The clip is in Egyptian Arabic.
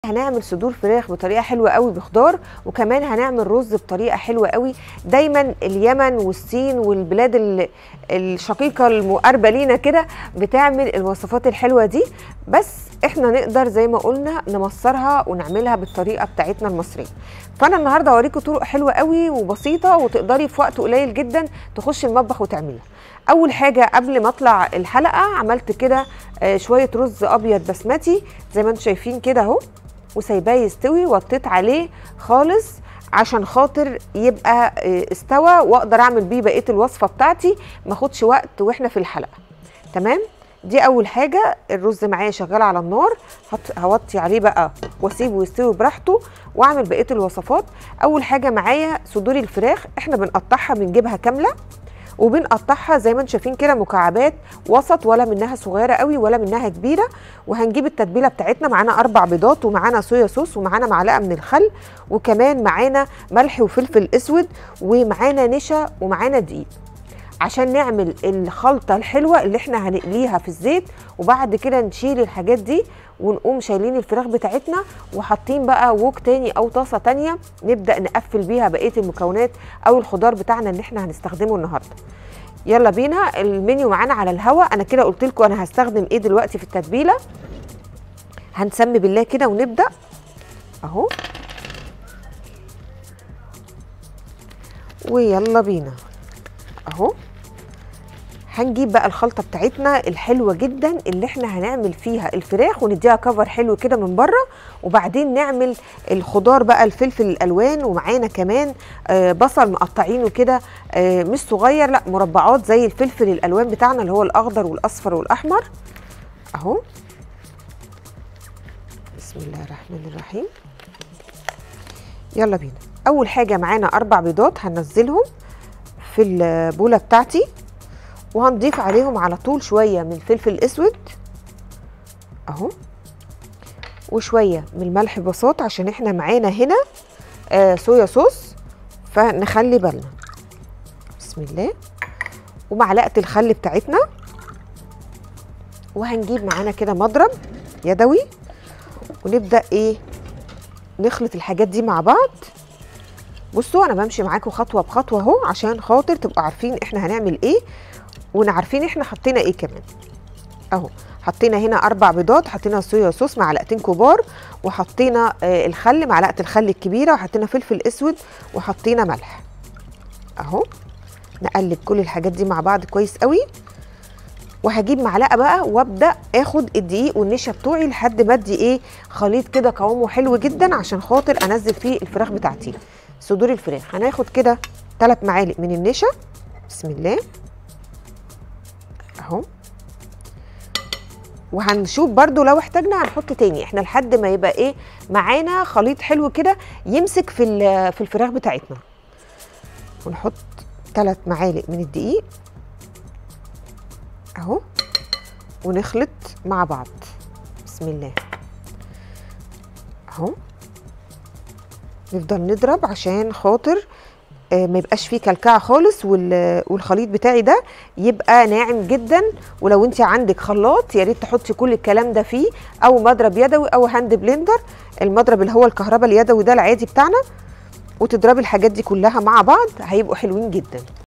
هنعمل صدور فراخ بطريقه حلوه قوي بخضار وكمان هنعمل رز بطريقه حلوه قوي دايما اليمن والصين والبلاد ال- الشقيقه المقاربه لينا كده بتعمل الوصفات الحلوه دي بس احنا نقدر زي ما قلنا نمصرها ونعملها بالطريقه بتاعتنا المصريه فانا النهارده اوريكم طرق حلوه قوي وبسيطه وتقدري في وقت قليل جدا تخشي المطبخ وتعمليها اول حاجه قبل ما اطلع الحلقه عملت كده آه، شويه رز ابيض بسمتي زي ما انتم شايفين كده اهو وسايباه يستوي وطيت عليه خالص عشان خاطر يبقى آه، استوى واقدر اعمل بيه بقيه الوصفه بتاعتي ما اخدش وقت واحنا في الحلقه تمام دي اول حاجه الرز معايا شغال على النار هط- هوطي عليه بقى واسيبه يستوي براحته واعمل بقيه الوصفات اول حاجه معايا صدور الفراخ احنا بنقطعها بنجيبها كامله وبنقطعها زي ما انتم شايفين كده مكعبات وسط ولا منها صغيره قوي ولا منها كبيره وهنجيب التتبيله بتاعتنا معانا اربع بيضات ومعانا صويا صوص ومعانا معلقه من الخل وكمان معانا ملح وفلفل اسود ومعانا نشا ومعانا دقيق عشان نعمل الخلطه الحلوه اللي احنا هنقليها في الزيت وبعد كده نشيل الحاجات دي ونقوم شايلين الفراخ بتاعتنا وحاطين بقى ووك تاني او طاسه تانيه نبدا نقفل بيها بقيه المكونات او الخضار بتاعنا اللي احنا هنستخدمه النهارده يلا بينا المنيو معانا على الهواء انا كده قلت لكم انا هستخدم ايه دلوقتي في التتبيله هنسمي بالله كده ونبدا اهو ويلا بينا اهو هنجيب بقى الخلطه بتاعتنا الحلوه جدا اللي احنا هنعمل فيها الفراخ ونديها كفر حلو كده من بره وبعدين نعمل الخضار بقى الفلفل الالوان ومعانا كمان آه، بصل مقطعينه كده آه، مش صغير لا مربعات زي الفلفل الالوان بتاعنا اللي هو الاخضر والاصفر والاحمر اهو بسم الله الرحمن الرحيم يلا بينا اول حاجه معانا اربع بيضات هنزلهم في البوله بتاعتي وهنضيف عليهم على طول شويه من الفلفل الاسود اهو وشويه من الملح بساط عشان احنا معانا هنا آه صويا صوص فنخلي بالنا بسم الله ومعلقه الخل بتاعتنا وهنجيب معانا كده مضرب يدوي ونبدا ايه نخلط الحاجات دي مع بعض بصوا انا بمشي معاكم خطوه بخطوه اهو عشان خاطر تبقوا عارفين احنا هنعمل ايه ونعرفين احنا حطينا ايه كمان اهو حطينا هنا اربع بيضات حطينا صويا صوص معلقتين كبار وحطينا آه الخل معلقه الخل الكبيره وحطينا فلفل اسود وحطينا ملح اهو نقلب كل الحاجات دي مع بعض كويس قوي وهجيب معلقه بقى وابدا اخد الدقيق والنشا بتوعي لحد ما ادي ايه خليط كده قوامه حلو جدا عشان خاطر انزل فيه الفراخ بتاعتي صدور الفراخ هناخد كده ثلاث معالق من النشا بسم الله اهو وهنشوف برضو لو احتاجنا هنحط تاني احنا لحد ما يبقى ايه معانا خليط حلو كده يمسك في ال- في الفراخ بتاعتنا ونحط ثلاث معالق من الدقيق اهو ونخلط مع بعض بسم الله اهو نفضل نضرب عشان خاطر آه، ما يبقاش فيه كلكعه خالص وال- والخليط بتاعي ده يبقى ناعم جدا ولو انت عندك خلاط يا ريت تحطي كل الكلام ده فيه او مضرب يدوي او هاند بلندر المضرب اللي هو الكهرباء اليدوي ده العادي بتاعنا وتضربي الحاجات دي كلها مع بعض هيبقوا حلوين جدا